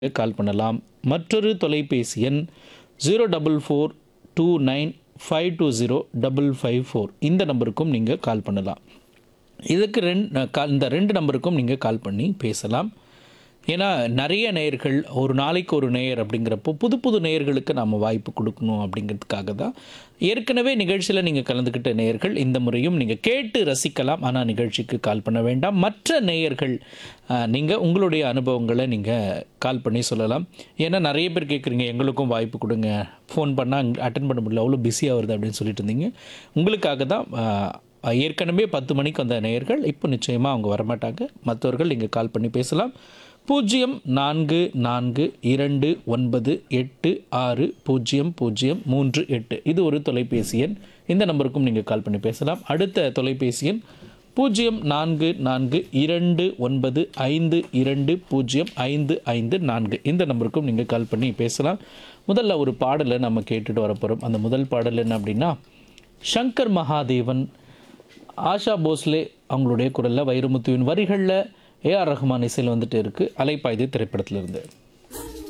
கால் பண்ணலாம் மற்றொரு தொலைபேசி எண் zero double four two nine five two zero double five four இந்த நம்பருக்கும் நீங்கள் கால் பண்ணலாம் இதுக்கு ரெண்டு கால் இந்த ரெண்டு நம்பருக்கும் நீங்கள் கால் பண்ணி பேசலாம் ஏன்னா நிறைய நேயர்கள் ஒரு நாளைக்கு ஒரு நேயர் அப்படிங்கிறப்போ புது புது நேயர்களுக்கு நாம் வாய்ப்பு கொடுக்கணும் அப்படிங்கிறதுக்காக தான் ஏற்கனவே நிகழ்ச்சியில் நீங்கள் கலந்துக்கிட்ட நேயர்கள் இந்த முறையும் நீங்கள் கேட்டு ரசிக்கலாம் ஆனால் நிகழ்ச்சிக்கு கால் பண்ண வேண்டாம் மற்ற நேயர்கள் நீங்கள் உங்களுடைய அனுபவங்களை நீங்கள் கால் பண்ணி சொல்லலாம் ஏன்னா நிறைய பேர் கேட்குறீங்க எங்களுக்கும் வாய்ப்பு கொடுங்க ஃபோன் பண்ணால் அட்டன் பண்ண முடியல அவ்வளோ பிஸியாக வருது அப்படின்னு சொல்லிட்டு இருந்தீங்க உங்களுக்காக தான் ஆஹ், ஏற்கனவே பத்து மணிக்கு வந்த நேயர்கள் இப்போ நிச்சயமாக அவங்க வரமாட்டாங்க மற்றவர்கள் நீங்கள் கால் பண்ணி பேசலாம் பூஜ்ஜியம் நான்கு நான்கு இரண்டு ஒன்பது எட்டு ஆறு பூஜ்ஜியம் பூஜ்ஜியம் மூன்று எட்டு இது ஒரு தொலைபேசி எண் இந்த நம்பருக்கும் நீங்கள் கால் பண்ணி பேசலாம் அடுத்த தொலைபேசி எண் பூஜ்ஜியம் நான்கு நான்கு இரண்டு ஒன்பது ஐந்து இரண்டு பூஜ்ஜியம் ஐந்து ஐந்து நான்கு இந்த நம்பருக்கும் நீங்கள் கால் பண்ணி பேசலாம் முதல்ல ஒரு பாடலை நம்ம கேட்டுட்டு வரப்போகிறோம் அந்த முதல் பாடல் என்ன அப்படின்னா சங்கர் மகாதேவன் ஆஷா போஸ்லே அவங்களுடைய குரலில் வைரமுத்துவின் வரிகளில் ஏஆர் ரஹ்மான் இசையில் வந்துட்டு இருக்கு அலைப்பாய்து திரைப்படத்திலிருந்து